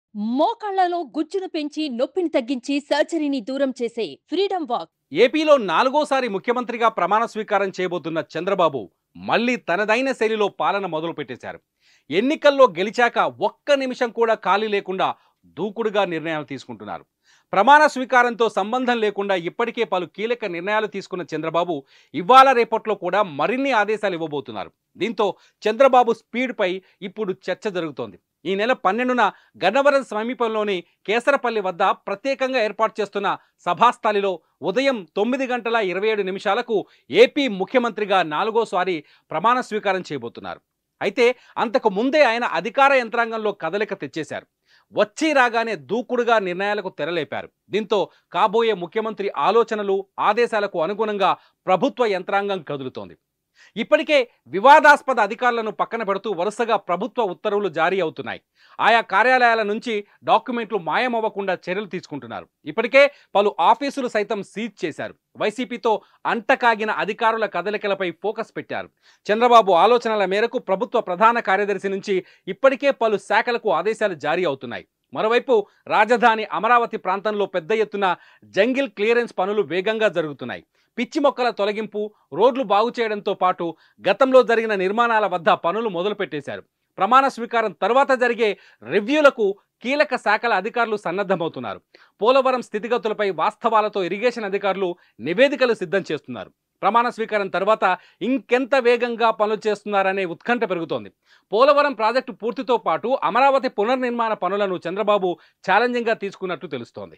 మోకాళ్లలో గుజ్జును పెంచి నొప్పిని తగ్గించి సర్జరీని దూరం చేసే ఫ్రీడమ్ వాక్ ఏపీలో నాలుగోసారి ముఖ్యమంత్రిగా ప్రమాణ స్వీకారం చేయబోతున్న చంద్రబాబు మళ్ళీ తనదైన శైలిలో పాలన మొదలు పెట్టేశారు ఎన్నికల్లో గెలిచాక ఒక్క నిమిషం కూడా ఖాళీ లేకుండా దూకుడుగా నిర్ణయాలు తీసుకుంటున్నారు ప్రమాణ స్వీకారంతో సంబంధం లేకుండా ఇప్పటికే పలు కీలక నిర్ణయాలు తీసుకున్న చంద్రబాబు ఇవాళ రేపట్లో కూడా మరిన్ని ఆదేశాలు ఇవ్వబోతున్నారు దీంతో చంద్రబాబు స్పీడ్పై ఇప్పుడు చర్చ జరుగుతోంది ఈ నెల పన్నెండున గన్నవరం సమీపంలోని కేసరపల్లి వద్ద ప్రత్యేకంగా ఏర్పాటు చేస్తున్న సభాస్థలిలో ఉదయం తొమ్మిది గంటల ఇరవై ఏడు నిమిషాలకు ఏపీ ముఖ్యమంత్రిగా నాలుగోసారి ప్రమాణ స్వీకారం చేయబోతున్నారు అయితే అంతకు ముందే ఆయన అధికార యంత్రాంగంలో కదలిక తెచ్చేశారు వచ్చి రాగానే దూకుడుగా నిర్ణయాలకు తెరలేపారు దీంతో కాబోయే ముఖ్యమంత్రి ఆలోచనలు ఆదేశాలకు అనుగుణంగా ప్రభుత్వ యంత్రాంగం కదులుతోంది ఇప్పటికే వివాదాస్పద అధికారులను పక్కన పెడుతూ వరుసగా ప్రభుత్వ ఉత్తర్వులు జారీ అవుతున్నాయి ఆయా కార్యాలయాల నుంచి డాక్యుమెంట్లు మాయమవ్వకుండా చర్యలు తీసుకుంటున్నారు ఇప్పటికే పలు ఆఫీసులు సైతం సీజ్ చేశారు వైసీపీతో అంటకాగిన అధికారుల కదలికలపై ఫోకస్ పెట్టారు చంద్రబాబు ఆలోచనల మేరకు ప్రభుత్వ ప్రధాన కార్యదర్శి నుంచి ఇప్పటికే పలు శాఖలకు ఆదేశాలు జారీ అవుతున్నాయి మరోవైపు రాజధాని అమరావతి ప్రాంతంలో పెద్ద ఎత్తున జంగిల్ క్లియరెన్స్ పనులు వేగంగా జరుగుతున్నాయి పిచ్చి మొక్కల తొలగింపు రోడ్లు బాగు చేయడంతో పాటు గతంలో జరిగిన నిర్మాణాల వద్ద పనులు మొదలుపెట్టేశారు ప్రమాణ స్వీకారం తర్వాత జరిగే రివ్యూలకు కీలక శాఖల అధికారులు సన్నద్ధమవుతున్నారు పోలవరం స్థితిగతులపై వాస్తవాలతో ఇరిగేషన్ అధికారులు నివేదికలు సిద్ధం చేస్తున్నారు ప్రమాణ స్వీకారం తర్వాత ఇంకెంత వేగంగా పనులు చేస్తున్నారనే ఉత్కంఠ పెరుగుతోంది పోలవరం ప్రాజెక్టు పూర్తితో పాటు అమరావతి పునర్నిర్మాణ పనులను చంద్రబాబు ఛాలెంజింగ్గా తీసుకున్నట్టు తెలుస్తోంది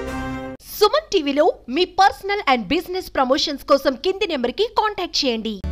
సుమన్ టీవీలో మీ పర్సనల్ అండ్ బిజినెస్ ప్రమోషన్స్ కోసం కింది నెంబర్కి కాంటాక్ట్ చేయండి